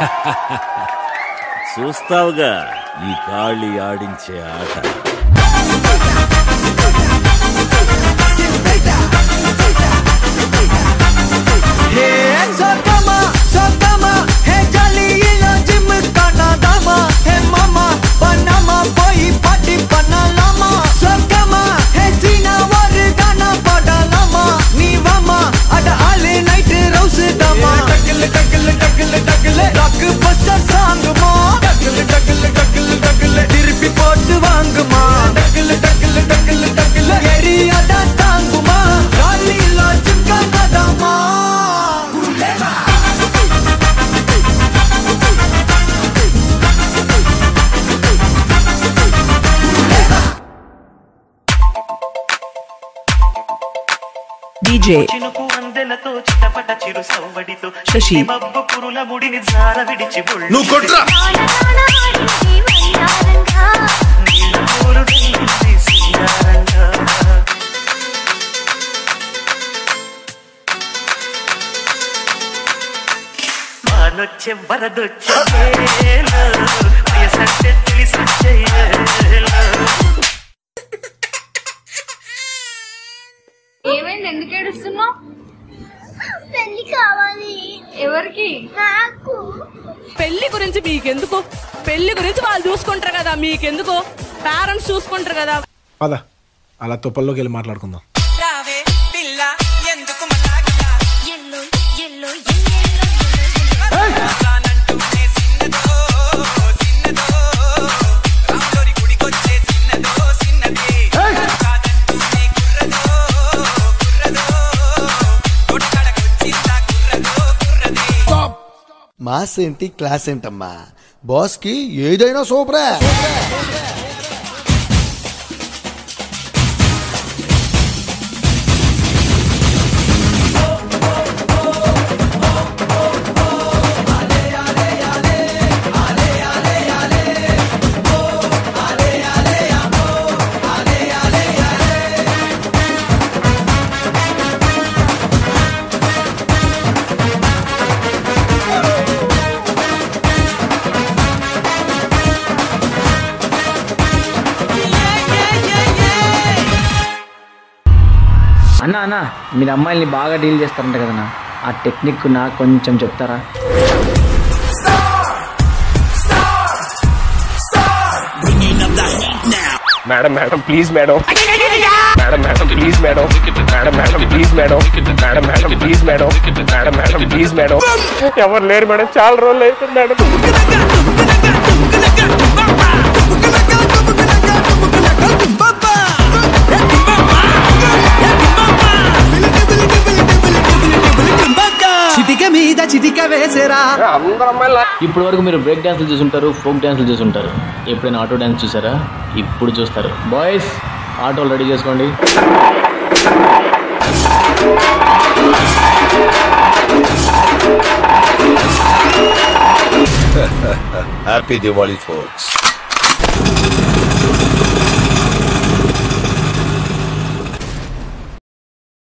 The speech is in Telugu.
చూస్తావుగా ఈ కాళీ ఆడించే ఆట హే సోకమా సోకమా హే జలీలో జిమ్ కనదమా హే మామా పనమా పోయి పట్టి పనలమా సోకమా హే సీనా వర్ గానా పడలమా నీవమా అడ ఆలే నైట్ రౌస్ దమా టకల్ టకల్ టకల్ టకల్ రాక్ బస్టర్ సాంగ్ మా టకల్ టకల్ టకల్ టకల్ తిరిపి పోட்டு వాంగుమా టకల్ టకల్ టకల్ టకల్ ఏరియా దా తాంగుమా గాలిలో జిమ్ కనదమా DJ చినుకు అందెలతో చిటపట చిరు సవ్వడితో శశి. మబ్బు పురుల ముడిని జార విడిచి బుళ్ళు నువ్వు కొట్రా నీళ్ళ ఊరు నిండి సింగారంగా. వానొచ్చే వరదొచ్చే వేళ, వయసంటే తెలిసొచ్చే వేళ. ఏమైంది ఎందుకు ఏడుస్తున్నావు పెళ్లి కావాలి ఎవరికి నాకు పెళ్లి గురించి మీకెందుకు పెళ్లి గురించి వాళ్ళు చూసుకుంటారు కదా మీకెందుకు పేరెంట్స్ చూసుకుంటారు కదా పద అలా తుప్పల్లోకి వెళ్ళి మాట్లాడుకుందాం ఎల్లో ఎల్లో మాస్ ఏంటి క్లాస్ ఏంటమ్మా బాస్ కి ఏదైనా సూపరే అన్న అన్న మీరు అమ్మాయిల్ని బాగా డీల్ చేస్తారంట కదన్నా ఆ టెక్నిక్ నాకు కొంచెం చెప్తారా madam madam please madam madam madam please madam madam madam please madam madam madam please madam madam madam please madam ఎవరు లేరు మేడం చాలా రోజులు అయిపోయింది మేడం చిటిక మీద చిటిక వేసేరా అందరు అమ్మాయిలు ఇప్పుడు వరకు మీరు బ్రేక్ డాన్సులు చూసుంటారు ఫోక్ డాన్సులు చూసుంటారు ఎప్పుడైనా ఆటో డాన్స్ చూసారా ఇప్పుడు చూస్తారు బాయ్స్ ఆటోలు రెడీ చేసుకోండి హ్యాపీ దివాళీ ఫోక్స్